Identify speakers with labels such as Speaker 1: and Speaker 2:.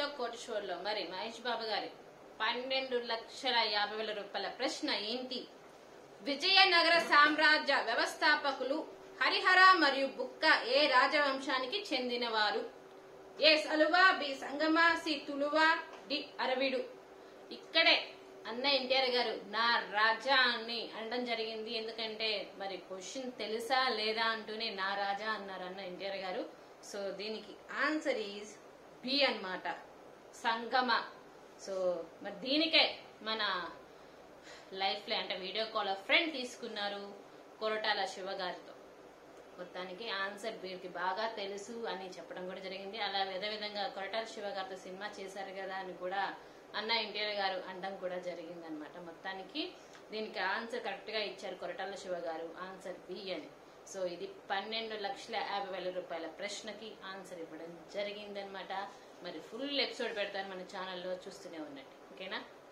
Speaker 1: hello కోటేశ్వర్లో మరి మహేష్ బాబు గారి పన్నెండు లక్షల యాభై వేల రూపాయల ప్రశ్న ఏంటి విజయనగర సామ్రాజ్య వ్యవస్థాపకులు హరిహర మరియు బుక్క ఏ రాజవంశానికి చెందినవారు ఏ సలువ బి సంగమ సి తులువ డి అరవిడు ఇక్కడే అన్న ఎన్టీఆర్ గారు నా రాజా అని అనడం జరిగింది ఎందుకంటే మరి క్వశ్చన్ తెలుసా లేదా అంటూనే నా రాజా అన్నారు అన్న ఎన్టీఆర్ గారు సో దీనికి ఆన్సర్ ఈజ్ బి అన్నమాట సంగమ సో మరి దీనికే మన లైఫ్ లో అంటే వీడియో కాల్ ఫ్రెండ్ తీసుకున్నారు కొరటాల శివ గారితో మొత్తానికి ఆన్సర్ వీరికి బాగా తెలుసు అని చెప్పడం కూడా జరిగింది అలా విధ విధంగా కొరటాల శివ గారితో సినిమా చేశారు కదా అని కూడా అన్న ఎన్టీఆర్ గారు అనడం కూడా జరిగింది అనమాట మొత్తానికి దీనికి ఆన్సర్ కరెక్ట్ గా ఇచ్చారు కొరటాల శివ గారు ఆన్సర్ బి అని సో ఇది పన్నెండు లక్షల యాభై వేల రూపాయల ప్రశ్నకి ఆన్సర్ ఇవ్వడం జరిగిందనమాట మరి ఫుల్ ఎపిసోడ్ పెడతాను మన ఛానల్లో చూస్తూనే ఉన్నట్టు ఓకేనా